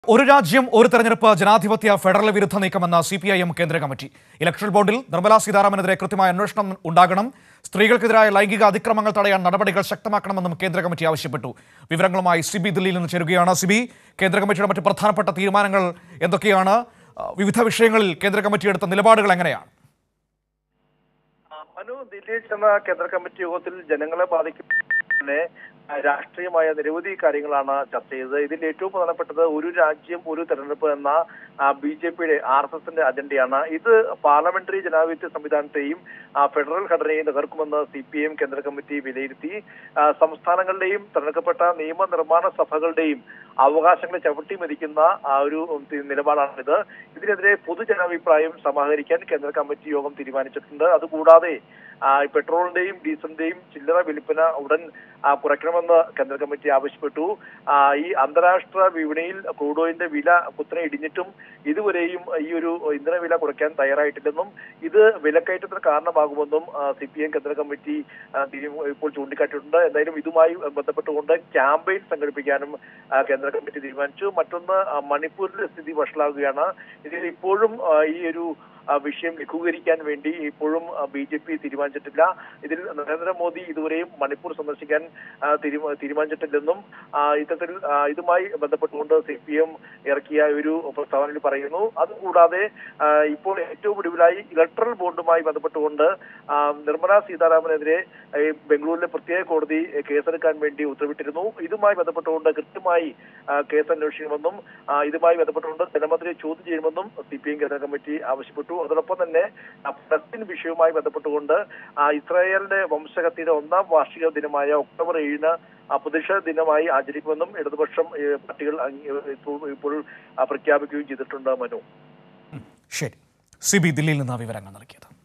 ഒരു രാജ്യം ഒരു തെരഞ്ഞെടുപ്പ് ജനാധിപത്യ ഫെഡറൽ വിരുദ്ധ നീക്കമെന്ന സി പി ഐ എം കേന്ദ്ര കമ്മിറ്റി ഇലക്ഷൻ ബോർഡിൽ നിർമ്മലാ സീതാരാമനെതിരെ കൃത്യമായ അന്വേഷണം ഉണ്ടാകണം സ്ത്രീകൾക്കെതിരായ ലൈംഗിക അതിക്രമങ്ങൾ തടയാൻ നടപടികൾ ശക്തമാക്കണമെന്നും കേന്ദ്ര കമ്മിറ്റി ആവശ്യപ്പെട്ടു വിവരങ്ങളുമായി സിബി ദില്ലിയിൽ നിന്ന് ചേരുകയാണ് സിബി കേന്ദ്ര കമ്മിറ്റിയുടെ മറ്റ് പ്രധാനപ്പെട്ട തീരുമാനങ്ങൾ എന്തൊക്കെയാണ് ആ, വിവിധ വിഷയങ്ങളിൽ കേന്ദ്ര കമ്മിറ്റി എടുത്ത നിലപാടുകൾ എങ്ങനെയാണ് മനു ദില്ലിയിൽ ചെന്ന കേന്ദ്ര കമ്മിറ്റി യോഗത്തിൽ ജനങ്ങളെ ബാധിക്കുന്ന രാഷ്ട്രീയമായ നിരവധി കാര്യങ്ങളാണ് ചർച്ച ചെയ്തത് ഇതിൽ ഏറ്റവും പ്രധാനപ്പെട്ടത് ഒരു രാജ്യം ഒരു തെരഞ്ഞെടുപ്പ് എന്ന ബി ജെ പിയുടെ ആർ എസ് എസിന്റെ അജണ്ടയാണ് ഇത് പാർലമെന്ററി ജനാധിപത്യ സംവിധാനത്തെയും ആ, ഫെഡറൽ ഘടനയെയും തകർക്കുമെന്ന് സി പി എം കേന്ദ്ര കമ്മിറ്റി വിലയിരുത്തി ആ, സംസ്ഥാനങ്ങളുടെയും തെരഞ്ഞെടുക്കപ്പെട്ട നിയമനിർമ്മാണ സഭകളുടെയും അവകാശങ്ങളെ ചവിട്ടി മതിക്കുന്ന ആ ഒരു ഉം, തി- നിലപാടാണിത് ഇതിനെതിരെ പൊതുജനാഭിപ്രായം സമാഹരിക്കാൻ കേന്ദ്ര കമ്മിറ്റി യോഗം തീരുമാനിച്ചിട്ടുണ്ട് അതുകൂടാതെ ആ, ഈ പെട്രോളിന്റെയും ഡീസലിന്റെയും ചില്ലറ വിൽപ്പന ഉടൻ ആ, കുറയ്ക്കണമെന്ന് കേന്ദ്ര കമ്മിറ്റി ആവശ്യപ്പെട്ടു ആ, ഈ അന്താരാഷ്ട്ര വിപണിയിൽ ക്രൂഡ് ഓയിലിന്റെ വില കുത്തനെ ഇടിഞ്ഞിട്ടും ഇതുവരെയും ഈ ഒരു ഇന്ധന വില കുറയ്ക്കാൻ തയ്യാറായിട്ടില്ലെന്നും ഇത് വിലക്കയറ്റത്തിന് കാരണമാകുമെന്നും സി പി എം കേന്ദ്ര കമ്മിറ്റി ആ, തീരു- ഇപ്പോൾ ചൂണ്ടിക്കാട്ടിയിട്ടുണ്ട് എന്തായാലും ഇതുമായി ബന്ധപ്പെട്ടുകൊണ്ട് ക്യാമ്പയിൻ സംഘടിപ്പിക്കാനും ആ, കേന്ദ്ര കമ്മിറ്റി തീരുമാനിച്ചു മറ്റൊന്ന് ആ, മണിപ്പൂരിലെ സ്ഥിതി വഷളാകുകയാണ് ഇതിൽ ഇപ്പോഴും ആ, ഈ ഒരു ആ, വിഷയം ലഘൂകരിക്കാൻ വേണ്ടി ഇപ്പോഴും ബി ജെ പി തീരുമാനിച്ചിട്ടില്ല ഇതിൽ നരേന്ദ്രമോദി ഇതുവരെയും മണിപ്പൂർ സന്ദർശിക്കാൻ ആ, തീരുമാ- തീരുമാനിച്ചിട്ടില്ലെന്നും ആ, ഇത്തരത്തിൽ ആ, ഇതുമായി ബന്ധപ്പെട്ടുകൊണ്ട് സി പി എം ഇറക്കിയ ഒരു പ്രസ്താവനയിൽ പറയുന്നു അതുകൂടാതെ ആ, ഇപ്പോൾ ഏറ്റവും ഒടുവിലായി ഇലക്ട്രൽ ബോർഡുമായി ബന്ധപ്പെട്ടുകൊണ്ട് ആ, നിർമ്മലാ സീതാരാമനെതിരെ ഈ ബംഗളൂരിലെ പ്രത്യേക കോടതി കേസെടുക്കാൻ വേണ്ടി ഉത്തരവിട്ടിരുന്നു ഇതുമായി ബന്ധപ്പെട്ടുകൊണ്ട് കൃത്യമായി ആ, കേസ് അന്വേഷിക്കണമെന്നും ആ, ഇതുമായി ബന്ധപ്പെട്ടുകൊണ്ട് ധനമന്ത്രിയെ ചോദ്യം ചെയ്യുമെന്നും സി പി എം കേന്ദ്ര കമ്മിറ്റി ആവശ്യപ്പെട്ടു അതോടൊപ്പം തന്നെ ആ, പലസ്തീൻ വിഷയവുമായി ബന്ധപ്പെട്ടുകൊണ്ട് ആ, ഇസ്രായേലിന്റെ വംശഹത്യയുടെ ഒന്നാം വാർഷിക ദിനമായ ഒക്ടോബർ ഏഴിന് ആ, പ്രതിഷേധ ദിനമായി ആചരിക്കുമെന്നും ഇടതുപക്ഷം ഏ, പാർട്ടികൾ അംഗീ- ഇപ്പോൾ ഇപ്പോൾ ആ, പ്രഖ്യാപിക്കുകയും ചെയ്തിട്ടുണ്ട് മനു ശരി സിബി ദില്ലിയിൽ നിന്ന് വിവരങ്ങൾ നൽകിയത്